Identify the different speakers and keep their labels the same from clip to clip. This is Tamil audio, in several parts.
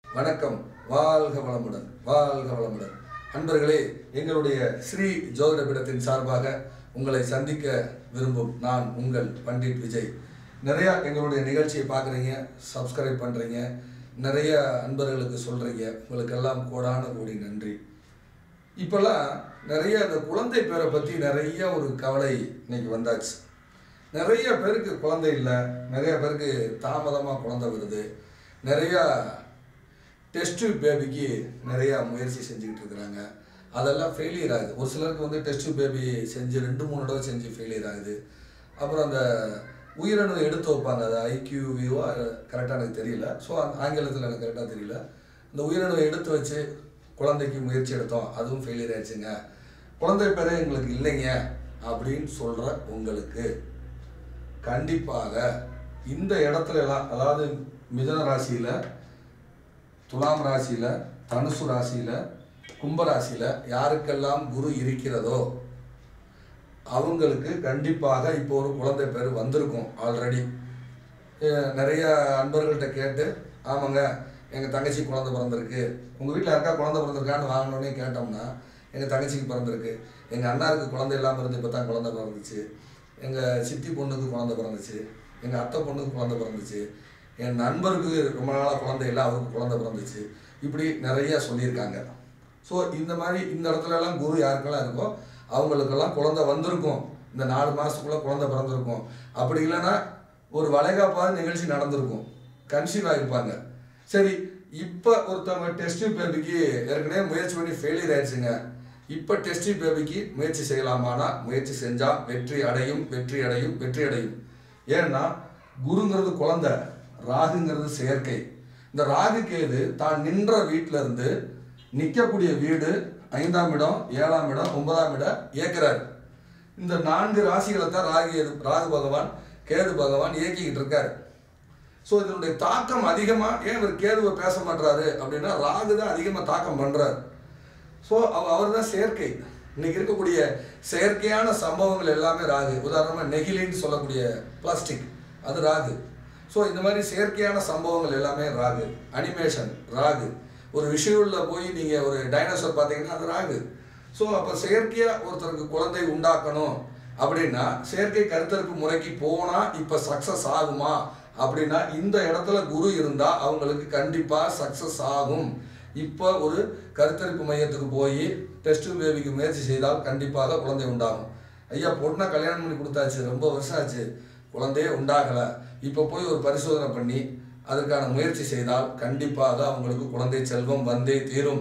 Speaker 1: வணக்கம் வாழ்க வளமுடன் வாழ்க வளமுடன் அன்பர்களே எங்களுடைய ஸ்ரீ ஜோதிட பீடத்தின் சார்பாக உங்களை சந்திக்க விரும்பும் நான் உங்கள் பண்டிட் விஜய் நிறையா எங்களுடைய நிகழ்ச்சியை பார்க்குறீங்க சப்ஸ்கிரைப் பண்ணுறீங்க நிறைய அன்பர்களுக்கு சொல்கிறீங்க உங்களுக்கெல்லாம் கோடான கோடி நன்றி இப்போல்லாம் நிறைய இந்த குழந்தை பேரை பற்றி நிறைய ஒரு கவலை இன்னைக்கு வந்தாச்சு நிறைய பேருக்கு குழந்தை இல்லை நிறைய பேருக்கு தாமதமாக குழந்தை வருது நிறையா டெஸ்ட் பேபிக்கு நிறையா முயற்சி செஞ்சுக்கிட்டு இருக்கிறாங்க அதெல்லாம் ஃபெயிலியர் ஆகுது ஒரு சிலருக்கு வந்து டெஸ்ட் பேபி செஞ்சு ரெண்டு மூணு தடவை செஞ்சு ஃபெயிலியர் ஆகுது அப்புறம் அந்த உயிரணு எடுத்து வைப்பாங்க அது ஐக்யூவியோ கரெக்டாக எனக்கு தெரியல ஸோ ஆங்கிலத்தில் எனக்கு கரெக்டாக தெரியல இந்த உயிரணுவை எடுத்து வச்சு குழந்தைக்கு முயற்சி எடுத்தோம் அதுவும் ஃபெயிலியர் ஆயிடுச்சுங்க குழந்தை பேரே எங்களுக்கு இல்லைங்க அப்படின்னு சொல்கிற உங்களுக்கு கண்டிப்பாக இந்த இடத்துல எல்லாம் அதாவது மிதன ராசியில் துலாம் ராசியில் தனுசு ராசியில் கும்ப ராசியில் யாருக்கெல்லாம் குரு இருக்கிறதோ அவங்களுக்கு கண்டிப்பாக இப்போ ஒரு குழந்தை பேர் வந்திருக்கும் ஆல்ரெடி நிறைய அன்பர்கள்ட்ட கேட்டு ஆமாங்க எங்கள் தங்கச்சி குழந்தை பிறந்திருக்கு உங்கள் வீட்டில் யாருக்கா குழந்தை பிறந்திருக்கான்னு வாங்கினோடனே கேட்டோம்னா எங்கள் தங்கச்சிக்கு பிறந்திருக்கு எங்கள் அண்ணாருக்கு குழந்தை இல்லாமல் இருந்து இப்போ தான் குழந்தை பிறந்துச்சு எங்கள் சித்தி பொண்ணுக்கு குழந்தை பிறந்துச்சு எங்கள் அத்தை பொண்ணுக்கு குழந்தை பிறந்துச்சு என் நண்பருக்கு ரொம்ப நாளாக குழந்தை இல்லை அவருக்கு குழந்தை பிறந்துச்சு இப்படி நிறைய சொல்லியிருக்காங்க ஸோ இந்த மாதிரி இந்த இடத்துல எல்லாம் குரு யாருக்கெல்லாம் இருக்கோ அவங்களுக்கெல்லாம் குழந்தை வந்திருக்கும் இந்த நாலு மாதத்துக்குள்ளே குழந்தை பிறந்திருக்கும் அப்படி இல்லைன்னா ஒரு வளைகாப்பாவது நிகழ்ச்சி நடந்திருக்கும் கன்சீவ் ஆகிருப்பாங்க சரி இப்போ ஒருத்தவங்க டெஸ்ட் பேபிக்கு ஏற்கனவே முயற்சி பண்ணி ஃபெயிலியர் ஆயிடுச்சுங்க இப்போ டெஸ்ட் பேபிக்கு முயற்சி செய்யலாமானா முயற்சி செஞ்சால் வெற்றி அடையும் வெற்றி அடையும் வெற்றி அடையும் ஏன்னா குருங்கிறது குழந்தை ராகுங்கிறது செயற்கை இந்த ராகு கேது தான் நின்ற வீட்டில இருந்து நிற்கக்கூடிய வீடு ஐந்தாம் இடம் ஏழாம் இடம் ஒன்பதாம் இடம் ஏற்கிறாரு இந்த நான்கு ராசிகளை தான் ராகு ராகு பகவான் கேது பகவான் இயக்கிக்கிட்டு இருக்காரு ஸோ இதனுடைய தாக்கம் அதிகமாக ஏன் இவர் கேதுவை பேச மாட்டாரு அப்படின்னா ராகு தான் அதிகமாக தாக்கம் பண்ணுறாரு ஸோ அவர் தான் செயற்கை இன்னைக்கு இருக்கக்கூடிய செயற்கையான சம்பவங்கள் எல்லாமே ராகு உதாரணமாக நெகிலின்னு சொல்லக்கூடிய பிளாஸ்டிக் அது ராகு ஸோ இந்த மாதிரி செயற்கையான சம்பவங்கள் எல்லாமே ராகு அனிமேஷன் ராகு ஒரு விஷயங்களில் போய் நீங்கள் ஒரு டைனோசர் பார்த்தீங்கன்னா அது ராகு ஸோ அப்போ செயற்கையாக ஒருத்தருக்கு குழந்தை உண்டாக்கணும் அப்படின்னா செயற்கை கருத்தரிப்பு முறைக்கு போனால் இப்போ சக்ஸஸ் ஆகுமா அப்படின்னா இந்த இடத்துல குரு இருந்தால் அவங்களுக்கு கண்டிப்பாக சக்ஸஸ் ஆகும் இப்போ ஒரு கருத்தரிப்பு மையத்துக்கு போய் டெஸ்ட் பேபிக்கு முயற்சி செய்தால் கண்டிப்பாக குழந்தை உண்டாகும் ஐயா பொண்ணை கல்யாணம் பண்ணி கொடுத்தாச்சு ரொம்ப வருஷம் ஆச்சு குழந்தையே உண்டாகலை இப்போ போய் ஒரு பரிசோதனை பண்ணி அதற்கான முயற்சி செய்தால் கண்டிப்பாக அவங்களுக்கு குழந்தை செல்வம் வந்தே தீரும்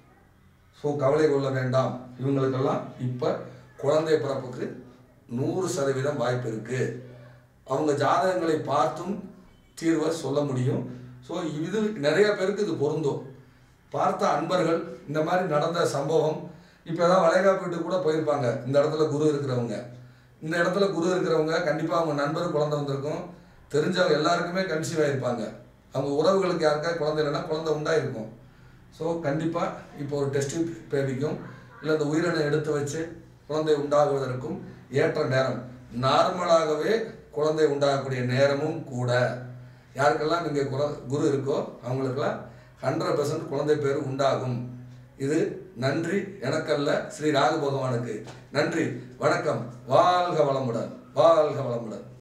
Speaker 1: ஸோ கவலை கொள்ள வேண்டாம் இவங்களுக்கெல்லாம் இப்போ குழந்தை பிறப்புக்கு நூறு சதவீதம் வாய்ப்பு இருக்குது அவங்க ஜாதகங்களை பார்த்தும் தீர்வை சொல்ல முடியும் ஸோ இது நிறைய பேருக்கு இது பொருந்தும் பார்த்த அன்பர்கள் இந்த மாதிரி நடந்த சம்பவம் இப்போ தான் வளைகாப்பு வீட்டுக்கு கூட போயிருப்பாங்க இந்த இடத்துல குரு இருக்கிறவங்க இந்த இடத்துல குரு இருக்கிறவங்க கண்டிப்பாக அவங்க நண்பர் குழந்தை வந்திருக்கும் தெரிஞ்சவங்க எல்லாருக்குமே கன்சீவ் ஆகிருப்பாங்க அவங்க உறவுகளுக்கு யாருக்கா குழந்தை இல்லைன்னா குழந்தை உண்டாயிருக்கும் ஸோ கண்டிப்பாக இப்போ ஒரு டெஸ்ட் பேபிக்கும் இல்லை இந்த உயிரினை எடுத்து வச்சு குழந்தை உண்டாகுவதற்கும் ஏற்ற நேரம் நார்மலாகவே குழந்தை உண்டாகக்கூடிய நேரமும் கூட யாருக்கெல்லாம் இங்கே குர குரு இருக்கோ அவங்களுக்கெல்லாம் ஹண்ட்ரட் பர்சன்ட் குழந்தை பேர் உண்டாகும் இது நன்றி எனக்கல்ல ஸ்ரீ ராகு பகவானுக்கு நன்றி வணக்கம் வாழ்க வளமுடன் வாழ்க வளமுடன்